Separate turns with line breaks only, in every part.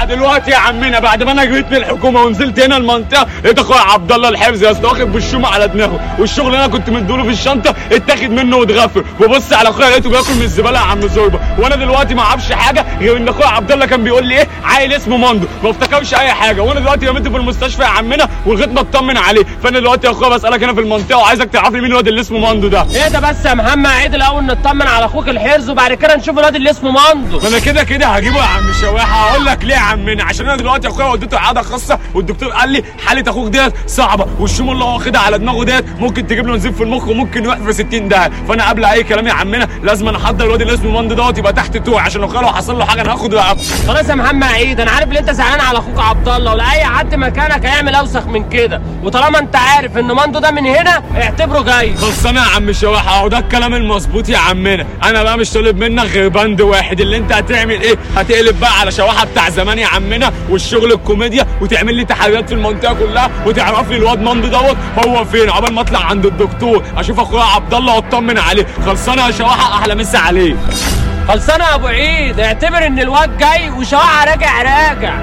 شواحه دلوقتي يا عمنا بعد ما انا جريت من الحكومه ونزلت هنا المنطقه لقيت اخويا عبد الله الحفظ يا اسطى واخد بالشومه على دماغه والشغل اللي انا كنت مديله في الشنطه اتاخد منه واتغفر وبص على اخويا لقيته بياكل من الزباله يا عم زوربه وانا دلوقتي ما اعرفش حاجه غير ان اخويا عبد الله كان بيقول لي ايه عيل اسمه ماندو ما افتكرش اي حاجه وانا دلوقتي رميته في المستشفى يا عمنا ولغايه ما اطمن عليه فانا دلوقتي يا اخويا بسالك هنا في المنطقه وعايزك تعرف لي مين الواد اللي اسمه ماندو ده
ايه ده بس يا محمد عيد الاول نطمن على اخوك الحرز وبعد كده نشوف الواد اللي اسمه مندو
ما انا كده كده هجيبه يا عم شواحه هقول لك ليه يا عمنا عشان انا دلوقتي اخويا وديته عياده خاصه والدكتور قال لي حاله اخوك ديت صعبه والشوم اللي هو واخدها على دماغه ديت ممكن تجيب له نزيف في المخ وممكن يوقف في 60 داهيه فانا قبل اي كلام يا عمنا لازم انا احضر الواد اللي اسمه مندو دوت يبقى تحت توعي عشان اخويا لو حصل له حاجه انا هاخده وأعاقبه.
خلاص يا محمد عيد انا عارف ان انت زعلان على اخوك عبد الله ولا اي حد مكانك هيعمل اوسخ من كده وطالما انت عارف ان مندو ده من هنا اعتبره جاي
خلصانه يا عم شواحه اهو ده الكلام المظبوط يا عمنا انا بقى مش طالب منك غير بند واحد اللي انت هتعمل ايه هتقلب بقى على شواحه بتاع زمان يا عمنا والشغل الكوميديا وتعمل لي تحريات في المنطقه كلها وتعرف لي الواد مندو دوت هو فين عقبال ما اطلع عند الدكتور اشوف اخويا عبد الله واطمن عليه خلصانه يا شواحه احلى مسا عليه
خلصانه يا ابو عيد اعتبر ان الواد جاي وشوقع راجع راجع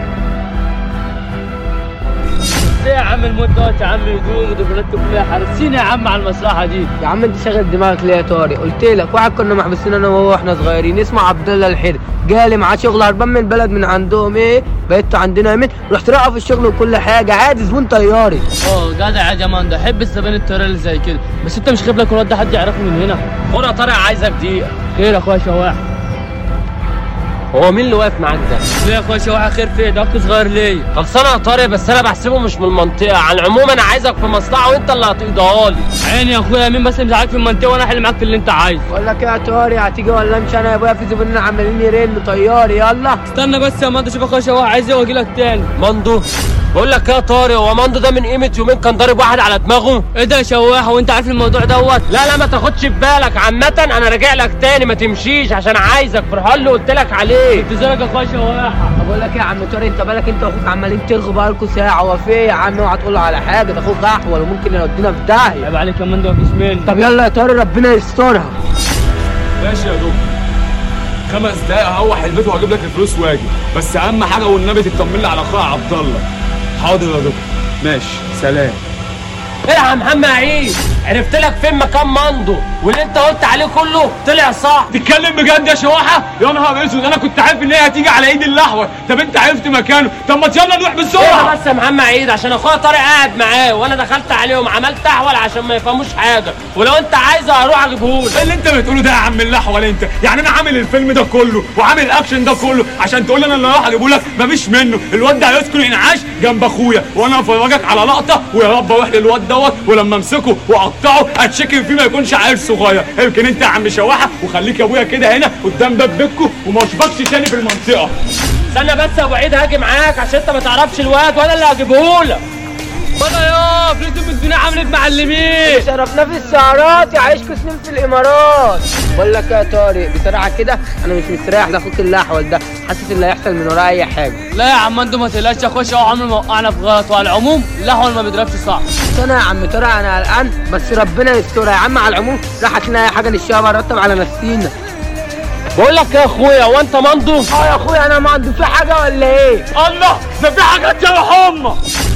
ايه يا عم المدة يا عم يدوم ودبلات كلها حارسين يا عم على المصلحة دي
يا عم انت شاغل دماغك ليه يا طارق قلت لك واحد كنا محبوسين انا وهو واحنا صغيرين اسمه عبد الله الحر جالي معاه شغل هربان من البلد من عندهم ايه بقيت عندنا يمين رحت رايحه في الشغل وكل حاجه عادي زبون طياري
اه جدع يا جمان ده احب الزبائن الطيارة اللي زي كده بس انت مش خايف لك الواد ده حد يعرفه من هنا
خد يا طارق عايزك دقيقه
خير يا اخويا شواح
هو مين اللي واقف معاك ده
ليه يا اخويا شواح خير فين ده اخو صغير ليه
خلصانه يا طارق بس انا بحسبه مش من المنطقه على العموم انا عايزك في مصلحه وانت اللي هتقضيها لي
عيني يا اخويا مين بس مزعلك في المنطقة وانا احل معاك في اللي انت عايزه
بقول لك ايه يا طارق هتيجي ولا امشي انا يا ابويا في زبونين عمالين يرنوا طياري يلا
استنى بس يا مندو شوف اخويا شواح عايز ايه واجي لك تاني
مندو بقول لك إيه يا طارق هو مندو ده من قيمه يومين كان ضارب واحد على دماغه
ايه ده يا شواح وانت عارف الموضوع دوت
لا لا ما تاخدش في بالك عامة انا راجع لك تاني ما تمشيش عشان عايزك في الحل اللي قلت لك عليه
انتظارك يا اخويا شواح
بقول لك ايه يا عم طارق انت بالك انت واخوك عمالين ترغوا بقالكوا ساعه هو في إيه يا عم اوعى تقول له على حاجه ده اخوك احول وممكن يودينا في داهيه
عيب عليك يا مندو مفيش مني
طب يلا يا طارق ربنا يسترها
ماشي يا دكتور خمس دقايق هروح البيت وهجيب لك الفلوس واجي بس اهم حاجه والنبي تطمن لي على اخويا عبد الله حاضر يا دكتور ماشي سلام
ايه يا محمد عيد عرفت لك فين مكان مندو واللي انت قلت عليه كله طلع صح
تتكلم بجد يا شواحه يا نهار اسود انا كنت عارف ان هي هتيجي على ايد الاحول طب انت عرفت مكانه طب ما يلا نروح
ايه
بسرعه
بس يا محمد عيد عشان اخويا طارق قاعد معاه وانا دخلت عليهم عملت احول عشان ما يفهموش حاجه ولو انت عايزه هروح اجيبهولك
ايه اللي انت بتقوله ده يا عم الاحول انت يعني انا عامل الفيلم ده كله وعامل الاكشن ده كله عشان تقول لي انا اللي رايح اجيبه لك مفيش منه الواد ده هيسكن انعاش جنب اخويا وانا هفرجك على لقطه ويا رب اروح للواد دوت ولما امسكه واقطعه اتشكل فيه ما يكونش عيل صغير يمكن انت يا عم شواحه وخليك يا ابويا كده هنا قدام باب بيتكو وما اشوفكش تاني في المنطقه
استنى بس يا ابو عيد هاجي معاك عشان انت ما تعرفش الواد وانا اللي هجيبهولك
بابا يا فلوس ام الدنيا عملت معلمين
شرفنا في السهرات يعيشكوا سنين في الامارات بقول لك يا طارق بصراحه كده انا مش مستريح لاخوك الاحول ده حاسس ان هيحصل من وراه اي حاجه
لا يا عم انتوا ما تقلقش يا اخويا شواح عمره ما وقعنا في غلط وعلى العموم الاحول ما بيضربش صح
بس انا يا عم طارق انا قلقان بس ربنا يسترها يا عم على العموم راح لنا اي حاجه نشتغل نرتب على نفسينا
بقول لك إيه يا اخويا هو انت مندو
اه يا اخويا انا ما عندي في حاجه ولا ايه
الله ده في حاجات يا حمى